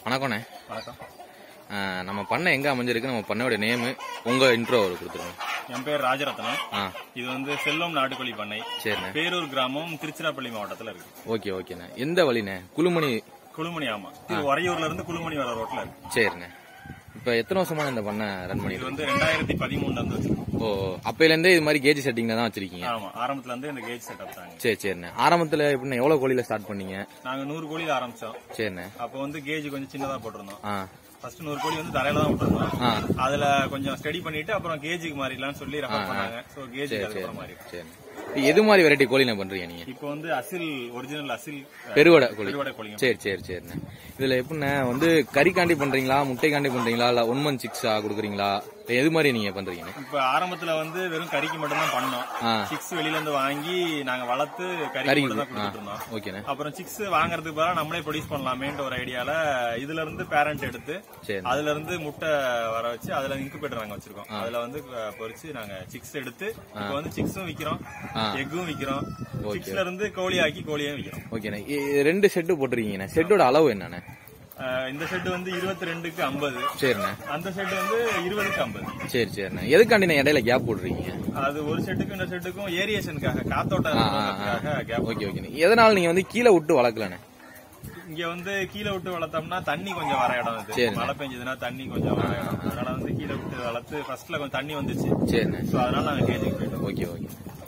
வணக்கண்ணே வணக்கம் ஆ, நம்ம பண்ணை எங்க அமைஞ்சிருக்கு நம்ம பண்ணையோட நேமு உங்க இன்ட்ரோ கொடுத்துருங்க என் பேர் ராஜரத்னம் ஆ இது வந்து செல்வம் நாட்டுக்கோழி பண்ணை சரிண்ணே பேரூர் கிராமம் திருச்சிராப்பள்ளி மாவட்டத்துல இருக்கு ஓகே ஓகேண்ணே எந்த வழிண்ணே குழுமணி குழுமணி ஆமா இது உறையூர்ல இருந்து குழுமணி வர ரோட்ல இருக்கு சரிண்ணே இப்போ எத்தனை வருஷமான இந்த பண்ணை ரன் இது பண்ணிட்டு வந்து ரெண்டாயிரத்தி பதிமூணுல இருந்து வச்சிருக்கோம் ஓ அப்பையிலேருந்தே இது மாதிரி கேஜ் செட்டிங்ல தான் வச்சிருக்கீங்க ஆமா ஆரம்பத்துல இருந்து இந்த கேஜ் செட்டப் தாங்க சரி சரிண்ணே ஆரம்பத்தில் எப்படிண்ணே எவ்வளோ கோழியில ஸ்டார்ட் பண்ணீங்க நாங்க நூறு கோழியில ஆரம்பிச்சோம் சரிண்ணே அப்போ வந்து கேஜ் கொஞ்சம் சின்னதா போட்டிருந்தோம் ஆ ஃபர்ஸ்ட் நூறு கோழி வந்து தரையில தான் விட்டுருந்தோம் ஆ அதுல கொஞ்சம் ஸ்டடி பண்ணிட்டு அப்புறம் கேஜுக்கு மாறிடலாம்னு சொல்லி ரெஃபர் பண்ணாங்க சோ கேஜுக்கு சரி அதுக்கப்புறம் மாறி சரி இப்போ எது மாதிரி வெரைட்டி கோழிண்ணே பண்றீங்க நீங்க இப்போ வந்து அசில் ஒரிஜினல் அசில் பெருவடை கோழி பெருவடை கோழிங்க சரி சரி சரிண்ணே இதுல எப்படிண்ணே வந்து கறிக்காண்டி பண்றீங்களா முட்டைக்காண்டி பண்றீங்களா இல்ல ஒன் மந்த் சிக்ஸா கொடுக்குறீங்களா இல்ல எது மாதிரி நீங்க பண்றீங்கண்ணே இப்ப ஆரம்பத்துல வந்து வெறும் கறிக்கு மட்டும் தான் பண்ணோம் ஆ சிக்ஸ் வெளியில இருந்து வாங்கி நாங்க வளர்த்து கறிக்கு கறி மட்டும் தான் ஆ கொடுத்துட்டு இருந்தோம் ஓகேண்ணே அப்புறம் சிக்ஸ் வாங்குறதுக்கு பதிலா நம்மளே ப்ரொடியூஸ் பண்ணலாமேன்ற ஒரு ஐடியால இதுல இருந்து பேரண்ட் எடுத்து சரி அதுல இருந்து முட்டை வர வச்சு அதுல இன்குபேட்டர் நாங்க வச்சிருக்கோம் அதுல வந்து அஹ், பொரிச்சு நாங்க சிக்ஸ் எடுத்து இப்போ வந்து சிக்ஸும் விக்கிறோம் ஆ. எக்கும் விக்கிறோம் சிக்ஸ்ல இருந்து கோழி ஆக்கி கோழியும் விக்கிறோம் ஓகேண்ணே இ- ரெண்டு செட்டு போட்டிருக்கீங்கண்ணே செட்டோட அளவு என்னண்ணே அஹ், இந்த செட் வந்து இருபத்தி ரெண்டுக்கு ஐம்பது சரிண்ணே அந்த செட் வந்து இருபதுக்கு ஐம்பது சரி சரிண்ணே எதுக்காண்டி நான் இடையில கேப் போட்டுருக்கீங்க அது ஒரு செட்டுக்கும் இந்த செட்டுக்கும் ஏரியேஷனுக்காக காத்தோட்டம் இருக்கிறதுக்காக கேப் ஓகே ஓகேண்ணே எதனால நீங்க வந்து கீழே விட்டு வளர்க்கலண்ணே இங்க வந்து கீழே விட்டு வளர்த்தோம்னா தண்ணி கொஞ்சம் வர இடம் இது சரி. மழை பெஞ்சதுன்னா தண்ணி கொஞ்சம் வர இடம் அதனால வந்து கீழே விட்டு வளர்த்து ஃபர்ஸ்ட்ல கொஞ்சம் தண்ணி வந்துச்சு சரிண்ணே சோ அதனால நாங்க கேஜுக்கு போயிட்டோம் ஓகே ஓகே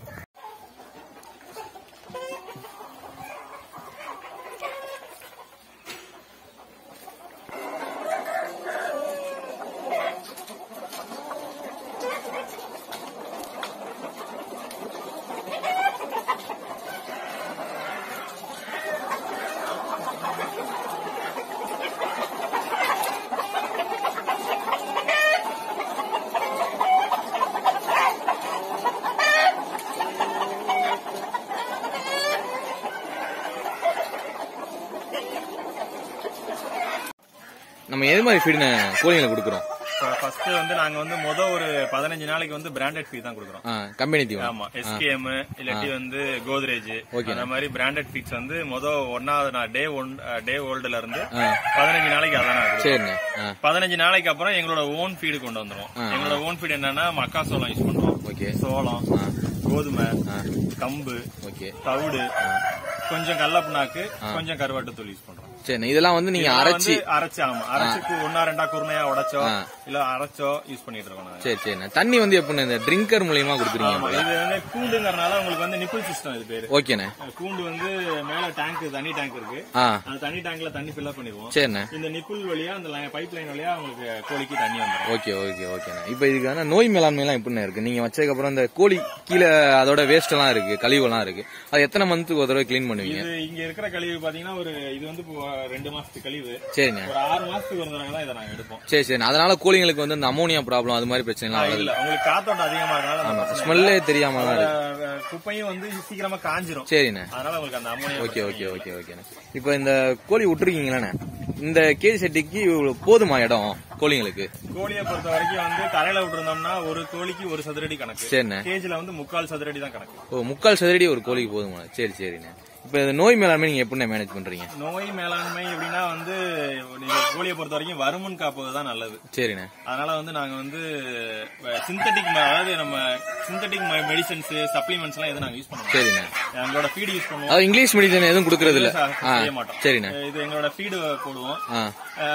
நம்ம எது மாதிரி ஃபீடுண்ணே கோழிங்களை கொடுக்குறோம் ஃபர்ஸ்ட் வந்து நாங்க வந்து முத ஒரு பதினஞ்சு நாளைக்கு வந்து பிராண்டட் ஃபீட் தான் கொடுக்குறோம் ஆ கம்பெனி தீவனம் ஆமா எஸ்கேஎம் இல்லாட்டி வந்து கோத்ரேஜ் Okay. அந்த மாதிரி பிராண்டட் ஃபீட்ஸ் வந்து முத ஒன்னாவது நான் டே ஒன் டே ஓல்டுல இருந்து ஆ பதினஞ்சு நாளைக்கு அதான் நாங்க கொடுப்போம். சரிண்ணே ஆ பதினஞ்சு நாளைக்கு அப்புறம் எங்களோட ஓன் ஃபீடு கொண்டு வந்துரும் ஆ. எங்களோட ஓன் ஃபீட் என்னன்னா மக்காசோளம் யூஸ் பண்றோம் ஓகே சோளம் ஆ கோதுமை ஆ கம்பு ஓகே தவிடு கொஞ்சம் கடல புண்ணாக்கு கொஞ்சம் கருவாட்டு தூள் யூஸ் பண்றோம் சரிண்ணே இதெல்லாம் வந்து நீங்க இதெல்லாம் அரைச்சி வந்து அரைச்சு ஆமா அரைச்சு கு- ஒண்ணா ரெண்டா குருணையா உடைச்சோ ஆ. இல்ல அரைச்சோ யூஸ் பண்ணிட்டு இருக்கோம் நாங்க. சரி சரிண்ணே தண்ணி வந்து எப்படிண்ணே இந்த ட்ரிங்கர் மூலியமா கொடுக்குறீங்க ஆமா, போல இது வந்து கூண்டுங்கறனால உங்களுக்கு வந்து நிப்பிள் சிஸ்டம் இது பேரு ஓகேண்ணே கூண்டு வந்து மேல டேங்க் தண்ணி டேங்க் இருக்கு ஆ அந்த தண்ணி டேங்க்ல தண்ணி ஃபில் பண்ணிடுவோம் சரிண்ணே இந்த நிப்பிள் வழியா அந்த பைப் லைன் வழியா உங்களுக்கு கோழிக்கு தண்ணி வந்துடும் ஓகே ஓகே ஓகேண்ணே இப்போ இதுக்கான நோய் மேலாண்மை எல்லாம் எப்படிண்ணே இருக்கு நீங்க வச்சதுக்கு அப்புறம் இந்த கோழி கீழே அதோட வேஸ்ட் எல்லாம் இருக்கு கழிவெல்லாம் இருக்கு அது எத்தனை மந்த்துக்கு ஒரு தடவை க்ளீன் பண்ணுவீங்க இது இங்க இருக்கிற கழிவு பாத்தீங்கன்னா ஒரு இது வந்து இப்போ ரெண்டு மாசத்துக்கு கழிவு சரிண்ணே ஒரு ஆறு மாசத்துக்கு ஒரு தடவை தான் இதை நாங்க எடுப்போம் சரி சரி அதனால கோழிங்களுக்கு வந்து இந்த அமோனியா ப்ராப்ளம் அது மாதிரி பிரச்சனை எல்லாம் இல்ல உங்களுக்கு காத்தோட்டம் அதிகமா இருக்கனால அந்த பிரச்சனை ஸ்மெல்லே தெரியாம தான் இருக்கு இல்ல. அஹ் குப்பையும் வந்து சீக்கிரமா காஞ்சிரும் சரிண்ணே அதனால உங்களுக்கு அந்த அம்மோனியா ஓகே ஓகே ஓகே ஓகேண்ணே இப்போ இந்த கோழி விட்டுருக்கீங்களாண்ணே இந்த கேஜி செட்டிக்கு இவ்வளவு போதுமா இடம் கோழிங்களுக்கு கோழியை பொறுத்த வரைக்கும் வந்து தரையில விட்டுருந்தோம்னா ஒரு கோழிக்கு ஒரு சதுரடி கணக்கு சரிண்ணே கேஜ்ல வந்து முக்கால் சதுரடி தான் கணக்கு ஓ முக்கால் சதுரடி ஒரு கோழிக்கு போதுமா சரி சரிண்ணே இப்போ இந்த நோய் மேலாண்மை நீங்க எப்படிண்ணே மேனேஜ் பண்றீங்க நோய் மேலாண்மை எப்படின்னா வந்து நீங்க கோழியை பொறுத்த வரைக்கும் வருமுன் காப்பது தான் நல்லது சரிண்ணே அதனால வந்து நாங்க வந்து சிந்தட்டிக் அதாவது நம்ம சிந்தட்டிக் மெடிசன்ஸ் சப்ளிமெண்ட்ஸ் எல்லாம் எதுவும் நாங்க யூஸ் பண்ணுவோம் சரிண்ணே எங்களோட ஃபீடு யூஸ் பண்ணுவோம் அதாவது இங்கிலீஷ் மெடிசன் எதுவும் கொடுக்கறது இல்ல ஆ செய்ய மாட்டோம் சரிண்ணே இது எங்களோட ஃபீடு போடுவோம் ஆ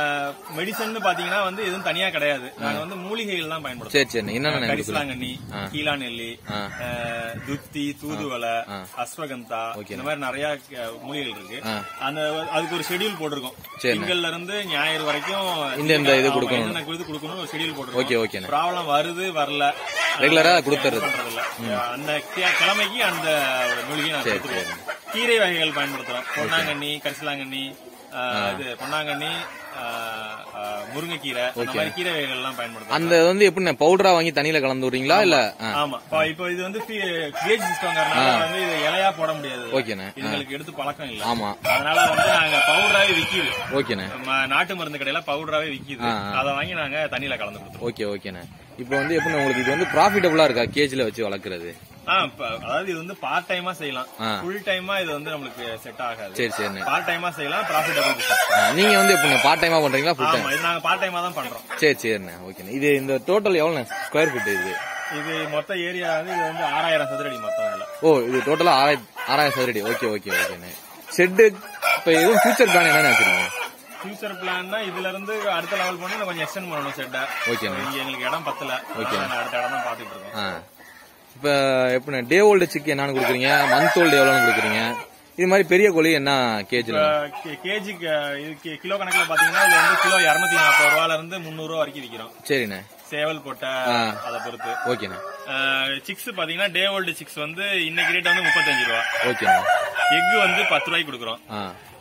மெடிசன் பாத்தீங்கன்னா வந்து எதுவும் தனியா கிடையாது நாங்க வந்து மூலிகைகள் தான் பயன்படுத்துவோம் சரி சரிண்ணே என்னென்ன கரிசலாங்கண்ணி கீழாநெல்லி ஆ. அஹ், துத்தி தூதுவளை ஆ. அஸ்வகந்தா இந்த மாதிரி நிறைய அஹ், மூலிகைகள் இருக்கு ஆ. அந்த அதுக்கு ஒரு ஷெட்யூல் போட்டிருக்கோம் சரிண்ணே. திங்கள்ல இருந்து ஞாயிறு வரைக்கும் இந்த இந்த இது ஆமா, கொடுக்கணும். என்னென்ன கொடுத்து கொடுக்கணும் ஒரு ஷெட்யூல் போட்டிருக்கோம் ஓகே ஓகேண்ணே ப்ராப்ளம் வருது வரல ரெகுலரா கொடுத்துறது பண்றது இல்ல அந்த கி- கிழமைக்கு அந்த ஒரு மூலிகையை நான் கொடுத்துருவோம் கீரை வகைகள் பயன்படுத்துறோம் பொன்னாங்கண்ணி கரிசலாங்கண்ணி ஆஹ், இது பொன்னாங்கண்ணி ஆஹ், ஆஹ், முருங்கைக்கீரை அந்த மாதிரி கீரை வகைகள் எல்லாம் பயன்படுத்துறோம் அந்த வந்து எப்படிண்ணே பவுடரா வாங்கி தண்ணியில கலந்து விடுறீங்களா இல்ல ஆ, ஆமா இப்ப இப்போ இது வந்து கேஜ் சிஸ்டம்ங்கறனால வந்து இது இலையா போட முடியாது ஓகேண்ணே இதுங்களுக்கு எடுத்து பழக்கம் இல்ல ஆமா அதனால வந்து நாங்க பவுடராவே விக்கிது ஓகேண்ணே நம்ம நாட்டு மருந்து கடையில பவுடராவே விக்கிது அதை வாங்கி நாங்க தண்ணியில கலந்து கொடுத்துருவோம் ஓகே ஓகேண்ணே இப்போ வந்து எப்படிண்ணே உங்களுக்கு இது வந்து ப்ராஃபிட்டபுளா இருக்கா கேஜ்ல வச்சு வளர்க்குறது ஆ, இப்ப- அதாவது இது வந்து பார்ட் டைமா செய்யலாம் ஆ. ஃபுல் டைமா இது வந்து நம்மளுக்கு செட் ஆகாது சரி சரிண்ணே பார்ட் டைமா செய்யலாம் ப்ராஃபிட்டபிள் பிசினஸ் ஆ, நீங்க வந்து எப்படிண்ணே பார்ட் டைமா பண்றீங்களா ஃபுல் டைம் ஆமா இது நாங்க பார்ட் டைமா தான் பண்றோம் சரி சரிண்ணே ஓகேண்ணே இது இந்த டோட்டல் எவ்வளோண்ணே ஸ்கொயர் ஃபீட் இது இது மொத்த ஏரியா வந்து இது வந்து ஆறாயிரம் சதுரடி மொத்தம் இதுல ஓ இது டோட்டலா ஆறாயிரம் ஆறாயிரம் சதுரடி ஓகே ஓகே ஓகேண்ணே ஷெட்டு இப்போ எதுவும் ஃபியூச்சர் பிளான் என்னென்ன வச்சிருக்கீங்க ஃபியூச்சர் பிளான்னா இதுல இருந்து அடுத்த லெவல் பண்ணி இன்னும் கொஞ்சம் எக்ஸ்டெண்ட் பண்ணணும் செட்டை ஓகேண்ணே இங்க எங்களுக்கு இடம் பத்தல அதனால நாங்க அடுத்த இடம் தான் பாத்துட்டு இருக்கோம் ஆ இப்போ எப்படிண்ணே டே ஓல்டு சிக்கு என்னன்னு கொடுக்குறீங்க மந்த் ஓல்டு எவ்வளோன்னு கொடுக்குறீங்க இது மாதிரி பெரிய கோழி என்ன கேஜில் கேஜிக்கு இது கி- கிலோ கணக்குல பாத்தீங்கன்னா இது வந்து கிலோ இருநூத்தி நாற்பது ரூபால இருந்து முந்நூறு ரூபா வரைக்கும் விக்கிறோம் சரிண்ணே சேவல் போட்ட ஆ. அதை பொறுத்து ஓகேண்ணே சிக்ஸ் பாத்தீங்கன்னா டே ஓல்டு சிக்ஸ் வந்து இன்னைக்கு ரேட் வந்து முப்பத்தஞ்சு ரூபா ஓகேண்ணே எக் வந்து பத்து ரூபாய்க்கு கொடுக்குறோம் ஆ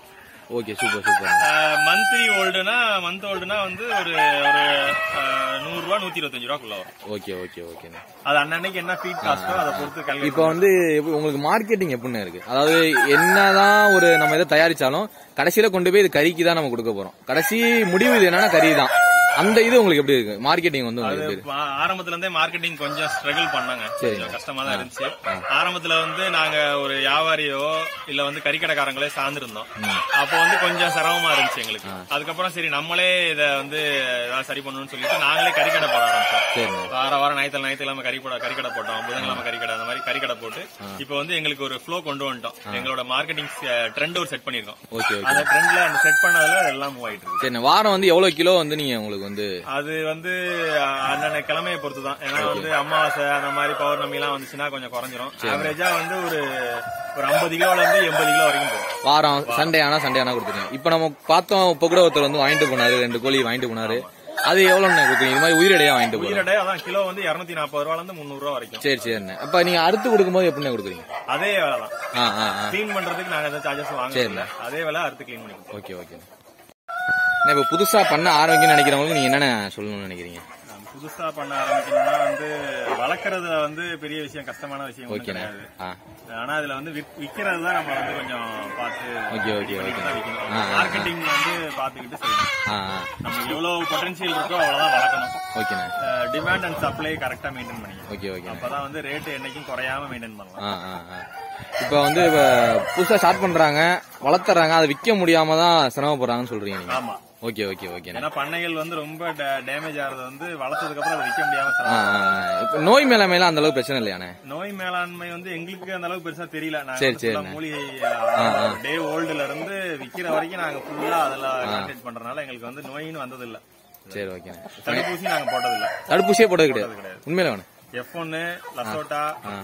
ஓகே சூப்பர் சூப்பர் மந்த்லி ஓல்டுனா மந்த் ஓல்டுனா வந்து ஒரு ஒரு அஹ், நூறு ரூபா நூத்தி இருபத்தஞ்சு ரூபாக்குள்ள வரும் ஓகே ஓகே ஓகேண்ணே அது அன்னன்னைக்கு என்ன ஃபீட் காஸ்டோ அதை பொறுத்து இப்போ கல்வி வந்து எப்படி- உங்களுக்கு மார்க்கெட்டிங் எப்படிண்ணே இருக்கு அதாவது என்னதான் ஒரு நம்ம இதை தயாரிச்சாலும் கடைசியில கொண்டு போய் இது கறிக்கு தான் நம்ம கொடுக்க போறோம் கடைசி முடிவு இது என்னன்னா கறி தான் அந்த இது உங்களுக்கு எப்படி இருக்கு மார்க்கெட்டிங் வந்து உங்களுக்கு எப்படி இருக்கு ஆரம்பத்துல இருந்தே மார்க்கெட்டிங் கொஞ்சம் ஸ்ட்ரகிள் பண்ணாங்க கொஞ்சம் கஷ்டமா தான் இருந்துச்சு ஆரம்பத்துல வந்து நாங்க ஒரு வியாபாரியோ இல்ல வந்து கறிக்கடைக்காரங்களே சார்ந்திருந்தோம் அப்போ வந்து கொஞ்சம் சிரமமா இருந்துச்சு எங்களுக்கு அதுக்கப்புறம் சரி நம்மளே இத வந்து ஏதாவது சரி பண்ணணும்னு சொல்லிட்டு நாங்களே கறிக்கடை போட ஆரம்பிச்சோம் சரிண்ணே வார வாரம் ஞாயிற்றுல ஞாயிற்றுக்கிழமை கறி போட கறிக்கடை போட்டோம் புதன்கிழமை கறிக்கடை அந்த மாதிரி கறிக்கடை போட்டு இப்போ வந்து எங்களுக்கு ஒரு ஃப்ளோ கொண்டு வந்துட்டோம் எங்களோட மார்க்கெட்டிங் ட்ரெண்ட் ஒரு செட் பண்ணிருக்கோம் ஓகே ஓகே அந்த ட்ரெண்ட்ல அந்த செட் பண்ணதுல எல்லாம் மூவ் ஆயிட்டு இருக்கு சரிண்ணே வாரம் வந்து எவ்வளவு கிலோ வந்து நீங்க உங்களுக்கு வந்து அது வந்து அஹ், அந்தந்த கிழமையை பொறுத்து தான் ஏன்னா வந்து அமாவாசை அந்த மாதிரி பௌர்ணமி எல்லாம் வந்துச்சுன்னா கொஞ்சம் குறைஞ்சிரும் ஆவரேஜா வந்து ஒரு ஒரு ஐம்பது கிலோல இருந்து எண்பது கிலோ வரைக்கும் போகும் வாரம் சண்டே ஆனா சண்டே ஆனா கொடுத்துருங்க இப்போ நம்ம பார்த்தோம் இப்போ கூட ஒருத்தர் வந்து வாங்கிட்டு போனாரு ரெண்டு கோழி வாங்கிட்டு போனாரு அது எவ்வளோண்ணே கொடுக்குறீங்க இது மாதிரி உயிரடையா வாங்கிட்டு போறோம் உயிரடை அதான் கிலோ வந்து இருநூத்தி நாற்பது ரூபால இருந்து முந்நூறு ரூபா வரைக்கும் சரி சரிண்ணே அப்ப நீங்க அறுத்து கொடுக்கும்போது எப்படிண்ணே கொடுக்குறீங்க அதே வேலை தான் ஆ ஆ ஆ க்ளீன் பண்றதுக்கு நாங்க எதாவது சார்ஜஸ் வாங்க அதே வேலை அறுத்து க்ளீன் பண்ணி கொடுப்போம். ஓகே ஓகே அண்ணே, இப்போ புதுசா பண்ண ஆரம்பிக்கணும்னு நினைக்கிறவங்களுக்கு நீங்க என்னென்ன சொல்லணும்னு நினைக்கிறீங்க நம்ம புதுசா பண்ண ஆரம்பிக்கணும்னா வந்து வளர்க்கறதுல வந்து பெரிய விஷயம் கஷ்டமான விஷயம் ஒண்ணும் ஓகேண்ணே கிடையாது ஆ ஆனா அதுல வந்து விக்- விக்கிறது தான் நம்ம வந்து கொஞ்சம் பார்த்து ஓகே ஓகே ஓகே ஆ, ஆ, ஆ. மார்க்கெட்டிங் வந்து பாத்துக்கிட்டு செய்யணும் ஆ ஆ நம்ம எவ்வளவு பொட்டன்ஷியல் இருக்கோ அவ்வளவுதான் வளர்க்கணும் ஓகேண்ணே டிமாண்ட் அண்ட் சப்ளை கரெக்டா மெயின்டைன் பண்ணிக்கணும் ஓகே ஓகே அப்பதான் வந்து ரேட் என்னைக்கும் குறையாம மெயின்டைன் பண்ணலாம் ஆ ஆ ஆ இப்போ வந்து இப்போ புதுசா ஸ்டார்ட் பண்றாங்க வளர்த்துறாங்க அதை விற்க முடியாம தான் சிரமப்படுறாங்கன்னு சொல்றீங்க நீங்க ஆமா ஓகே ஓகே ஓகேண்ணே ஏன்னா பண்ணைகள் வந்து ரொம்ப டேமேஜ் ஆறது வந்து வளர்த்ததுக்கு அப்புறம் அதை விற்க முடியாம ஆ சிரமம். ஆ ஆ. இப்போ நோய் மேலாமையெல்லாம் அந்த அளவுக்கு பிரச்சனை இல்லையாண்ணே நோய் மேலாண்மை வந்து எங்களுக்கு அந்த அளவுக்கு பெருசா தெரியல நாங்க சரி, வந்து full ஆ சரிண்ணே. மூலிகை டே ஓல்டுல இருந்து விக்கிற வரைக்கும் நாங்க ஃபுல்லா அதுல கான்சென்ட்ரேட் பண்றதுனால எங்களுக்கு வந்து நோயின்னு வந்தது இல்ல சரி ஓகேண்ணே தடுப்பூசி நாங்க போட்டது இல்ல தடுப்பூசியே போட்டது கிடையாது கிடையாது. உண்மையில வேணும் எஃப் ஒன்னு லசோட்டா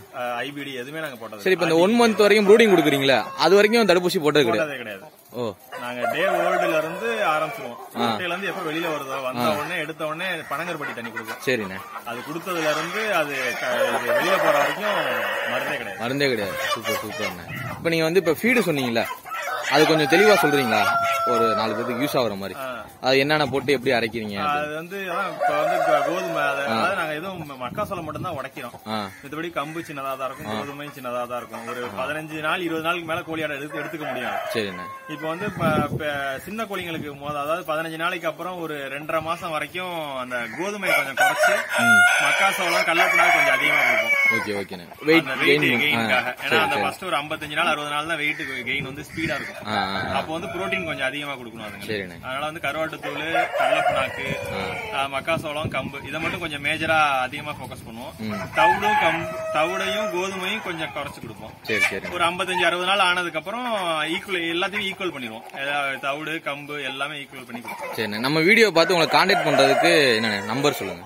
ஐபிடி எதுவுமே நாங்க போட்டது சரி இப்போ இந்த ஒன் மந்த் வரைக்கும் ப்ரூடிங் கொடுக்குறீங்களா அது வரைக்கும் தடுப்பூசி போட்டது கிடையாது போட்டதே கிடையாது ஓ நாங்க டே ஓல்டுல இருந்து ஆரம்பிச்சிருவோம் முட்டையில இருந்து எப்ப வெளியில வருதோ வந்த உடனே எடுத்த உடனே பனங்கருப்பட்டி தண்ணி கொடுக்கும் சரிண்ணே அது கொடுத்ததுல இருந்து அது க- இது வெளியில போற வரைக்கும் மருந்தே கிடையாது மருந்தே கிடையாது சூப்பர் சூப்பர்ண்ணே இப்போ நீங்க வந்து இப்போ ஃபீடு சொன்னீங்கல்ல அது கொஞ்சம் தெளிவா சொல்றீங்களா ஒரு நாலு பேருக்கு யூஸ் ஆகுற மாதிரி ஆ. அது என்னென்ன போட்டு எப்படி அரைக்கிறீங்க அது வந்து அதான் இப்ப வந்து கோ- கோதுமை அது- அதாவது நாங்க எதுவும் மக்காசோளம் மட்டும் தான் உடைக்கிறோம் ஆ மத்தபடி கம்பு சின்னதா தான் இருக்கும் கோதுமையும் சின்னதா தான் இருக்கும் ஒரு பதினஞ்சு நாள் இருபது நாளுக்கு மேல கோழியாட எடுத்து எடுத்துக்க முடியாது சரிண்ணே இப்போ வந்து இப்ப- இப்ப சின்ன கோழிங்களுக்கு மொத அதாவது பதினஞ்சு நாளைக்கு அப்புறம் ஒரு ரெண்டரை மாசம் வரைக்கும் அந்த கோதுமையை கொஞ்சம் குறைச்சு மக்காசோளம் கடலப்புனால கொஞ்சம் அதிகமா கொடுப்போம் ஓகே ஓகேண்ணே வெயிட் அந்த வெயிட் கெயின் கெயின்காக ஏன்னா அந்த ஃபர்ஸ்ட் ஒரு 55 நாள் அறுபது நாள் தான் வெயிட் கெயின் வந்து ஸ்பீடா இருக்கும் ஆ ஆ அப்போ வந்து புரோட்டீன் கொஞ்சம் அதிகமா கொடுக்கணும் அதுங்க சரிண்ணே அதனால வந்து கருவாட்டு தூள் கடலப்புனாக்கு மக்காசோளம் கம்பு இதை மட்டும் கொஞ்சம் மேஜரா அதிகமா ஃபோக்கஸ் பண்ணுவோம் தவிடும் கம்பு தவிடையும் கோதுமையும் கொஞ்சம் குறைச்சு கொடுப்போம் சரி சரி ஒரு 55 அறுபது நாள் ஆனதுக்கு அப்புறம் ஈக்குவல் எல்லாத்தையும் ஈக்குவல் பண்ணிடுவோம் ஏதாவது தவிடு கம்பு எல்லாமே ஈக்குவல் பண்ணி கொடுப்போம் சரிண்ணே நம்ம வீடியோ பார்த்து உங்களை காண்டாக்ட் பண்றதுக்கு என்னண்ணே நம்பர் சொல்லுங்க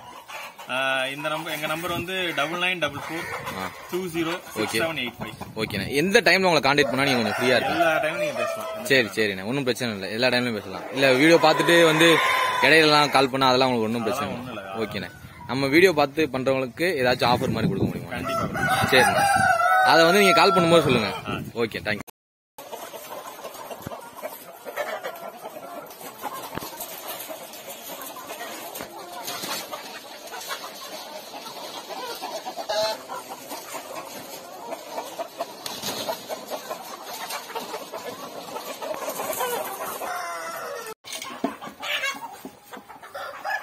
ஆஹ் இந்த நம்பர் எங்க நம்பர் வந்து double nine double four two zero six seven eight five ஓகேண்ணே எந்த டைம்ல உங்களை காண்டாக்ட் பண்ணா நீங்க கொஞ்சம் ஃப்ரீயா இருக்கும் எல்லா டைமும் நீங்க பேசலாம் சரி சரிண்ணே ஒன்றும் பிரச்சனை இல்லை எல்லா டைம்லயும் பேசலாம் இல்ல வீடியோ பார்த்துட்டு வந்து இடையிலலாம் கால் பண்ணா அதெல்லாம் உங்களுக்கு ஒன்றும் பிரச்சனை ஒண்ணும் இல்லை இல்ல. ஓகேண்ணே நம்ம வீடியோ பார்த்து பண்றவங்களுக்கு ஏதாச்சும் ஆஃபர் மாதிரி கொடுக்க முடியுமா கண்டிப்பா சரிண்ணே அதை வந்து நீங்க கால் பண்ணும்போது சொல்லுங்க ஓகே தேங்க்யூ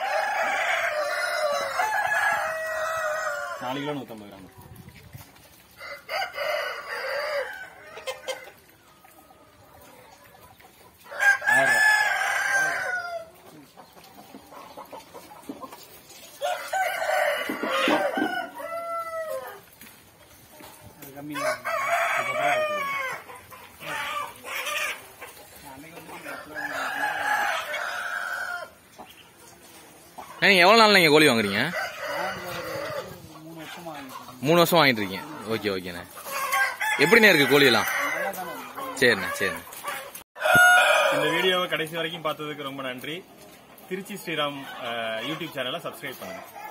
நாலு கிலோ நூத்தம்பது கிராம் நீங்க எவ்வளவு நாள் நீங்க கோழி வாங்குறீங்க மூணு வருஷம் வாங்கிட்டு இருக்கீங்க ஓகே ஓகேண்ணே எப்படிண்ணே இருக்கு கோழி எல்லாம் சரிண்ணே சரிண்ணே இந்த வீடியோவை கடைசி வரைக்கும் பார்த்ததுக்கு ரொம்ப நன்றி திருச்சி ஸ்ரீராம் அஹ், யூடியூப் சேனலை சப்ஸ்கிரைப் பண்ணுங்க